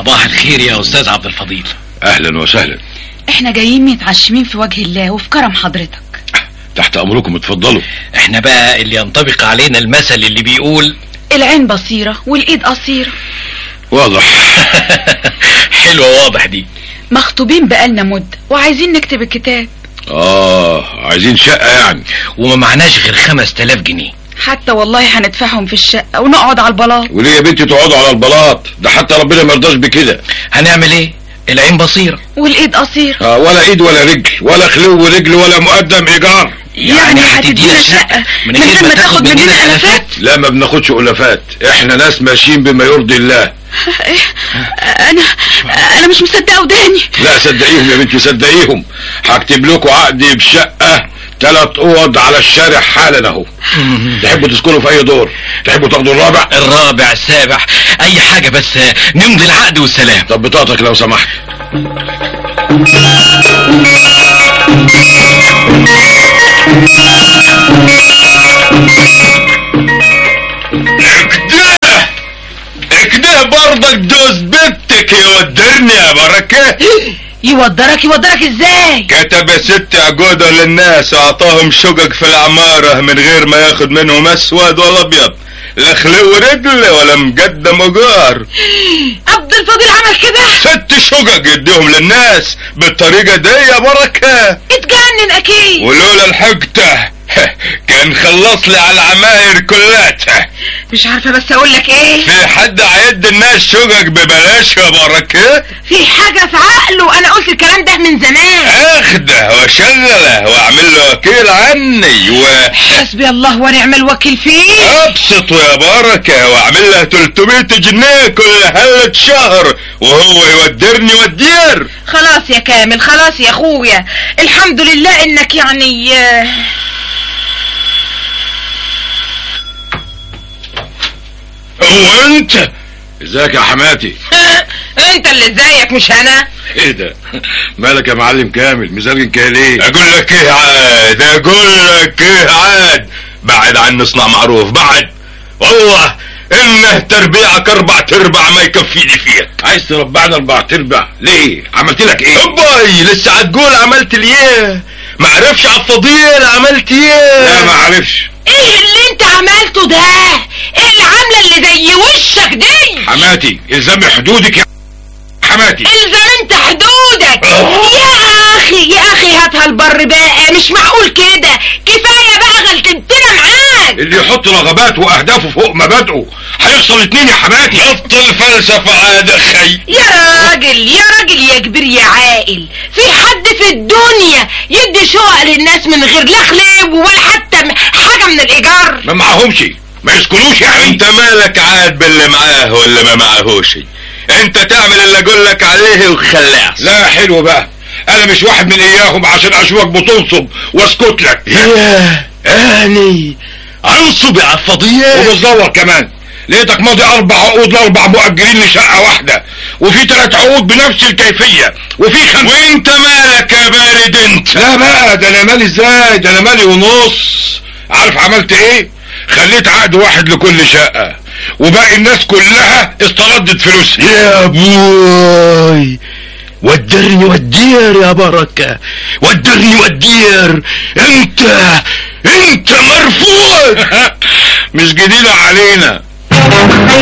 صباح الخير يا استاذ عبد الفضيل اهلا وسهلا احنا جايين متعشمين في وجه الله وفي كرم حضرتك تحت امركم اتفضلوا احنا بقى اللي ينطبق علينا المثل اللي بيقول العين بصيرة والايد قصيرة واضح حلوة واضح دي مخطوبين بقالنا مدة وعايزين نكتب الكتاب اه عايزين شقه يعني وما معناش غير خمس تلاف جنيه حتى والله هندفعهم في الشقة ونقعد على البلاط وليه يا بنتي تقعدوا على البلاط ده حتى ربنا ما يرضاش بكده هنعمل ايه العين بصيرة والايد قصيرة آه ولا ايد ولا رجل ولا خلو رجل ولا مقدم ايجار يعني هتدينا شقة من غير ما تاخد مننا ألفات لا ما بناخدش ألفات احنا ناس ماشيين بما يرضي الله انا انا مش مصدقه وداني لا صدقيهم يا بنتي صدقيهم هكتب لكم عقد بشقة ثلاث اوض على الشارع حالا اهو تحبوا تسكنوا في اي دور تحبوا تاخدوا الرابع الرابع السابع اي حاجة بس نمضي العقد والسلام طب بطاقتك لو سمحت اكده اكده برضك دوز بنتك يودرني يا بركة يودرك يودرك ازاي كتب ست عقودة للناس اعطاهم شقق في العمارة من غير ما ياخد منهم اسود ولا ابيض لا خلو رجل ولا مقدم اجار عبد الفضيل عمل كده ست شقق يديهم للناس بالطريقة دي يا بركة اتجنن اكيد ولولا الحقته كان خلص لي على العماير كلها مش عارفه بس اقول لك ايه في حد هيدي الناس شقق ببلاش يا بركة في حاجه في عقله انا قلت الكلام ده من زمان اخده وشغله واعمل له وكيل عني و حسبي الله ونعم الوكيل فيه ابسطه يا بركة واعمل له 300 جنيه كل هلة شهر وهو يودرني ودير خلاص يا كامل خلاص يا اخويا الحمد لله انك يعني آه، هو انت ازيك يا حماتي انت اللي ازيك مش انا ايه ده مالك يا معلم كامل مزاجك كده ليه اقول لك ايه عاد اقول لك ايه عاد بعد عن نصنع معروف بعد والله انه تربيعك اربع تربع ما يكفيني فيك عايز تربعنا اربع تربع ليه عملت لك ايه باي لسه هتقول عملت لي ايه ما عرفش على الفضيل عملت ايه لا ما عرفش ايه اللي انت عملته ده ايه العامله اللي زي وشك دي حماتي الزمي حدودك يا حماتي الزم انت حدودك يا اخي يا اخي هاتها البر بقى مش معقول كده كفايه بقى غلطتنا معاك اللي يحط رغبات واهدافه فوق مبادئه هيحصل اتنين يا حماتي بطل فلسفة عاد خي يا راجل يا راجل يا كبير يا عاقل في حد في الدنيا يدي شقق للناس من غير لا خلاب ولا حتى م- حاجه من الايجار ما معاهمش ما يسكنوش يعني انت مالك عاد باللي معاه واللي ما معاهوش انت تعمل اللي اقول لك عليه وخلاص لا حلو بقى انا مش واحد من اياهم عشان اشوفك بتنصب واسكت لك ياه اني انصب يا الفضيل وبتدور كمان لقيتك ماضي اربع عقود لاربع مؤجرين لشقه واحده وفي ثلاث عقود بنفس الكيفيه وفي خمس وانت مالك يا بارد انت لا بقى ده انا مالي ازاي ده انا مالي ونص عارف عملت ايه خليت عقد واحد لكل شقه وباقي الناس كلها استردت فلوسها يا بوي ودرني ودير يا بركة ودرني ودير انت انت مرفوض مش جديده علينا